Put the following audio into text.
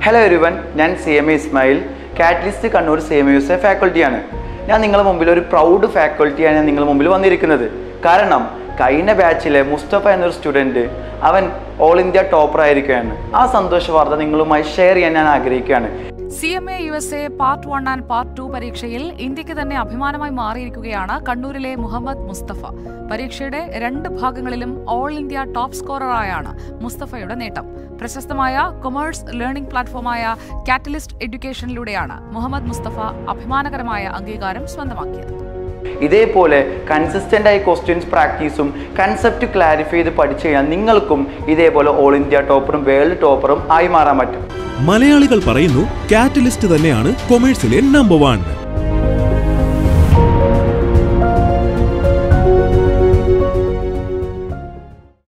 hello everyone ഞാൻ C M A Ismail Catalyst Kannur C M U A ഫാക്കൾട്ടിയാണ് ഞാൻ നിങ്ങളുടെ മുമ്പിൽ ഒരു പ്രൗഡ് ഫാക്കൾട്ടിയാണ് ഞാൻ നിങ്ങളുടെ മുമ്പിൽ വന്നിരിക്കുന്നത് കാരണം കഴിഞ്ഞ ബാച്ചിലെ മുസ്തഫ എന്നൊരു സ്റ്റുഡൻറ്റ് അവൻ ഓൾ ഇന്ത്യ ടോപ്പർ ആയിരിക്കുകയാണ് ആ സന്തോഷ വാർത്ത നിങ്ങളുമായി ഷെയർ ചെയ്യാൻ ഞാൻ ആഗ്രഹിക്കുകയാണ് C M A U S A part one and part two പരീക്ഷയിൽ ഇന്ത്യക്ക് തന്നെ അഭിമാനമായി മാറിയിരിക്കുകയാണ് കണ്ണൂരിലെ മുഹമ്മദ് മുസ്തഫ പരീക്ഷയുടെ രണ്ട് ഭാഗങ്ങളിലും ഓൾ ഇന്ത്യ ടോപ്പ് സ്കോററായാണ് മുസ്തഫയുടെ നേട്ടം പ്രശസ്തമായ കൊമേഴ്സ് ലേണിംഗ് പ്ലാറ്റ്ഫോമായ കാറ്റലിസ്റ്റ് എഡ്യൂക്കേഷനിലൂടെയാണ് മുഹമ്മദ് മുസ്തഫ അഭിമാനകരമായ അംഗീകാരം സ്വന്തമാക്കിയത് ഇതേപോലെ കൺസിസ്റ്റൻ്റ് ആയി ക്വസ്റ്റ്യൻസ് പ്രാക്ടീസും കൺസെപ്റ്റ് ക്ലാരിഫൈ ചെയ്ത് പഠിച്ചു കഴിഞ്ഞാൽ നിങ്ങൾക്കും ഇതേപോലെ ഓൾ ഇന്ത്യ ടോപ്പറും വേൾഡ് ടോപ്പറും ആയി മാറാൻ പറ്റും മലയാളികൾ പറയുന്നു കാറ്റലിസ്റ്റ് തന്നെയാണ് കൊമേഴ്സിലെ നമ്പർ വൺ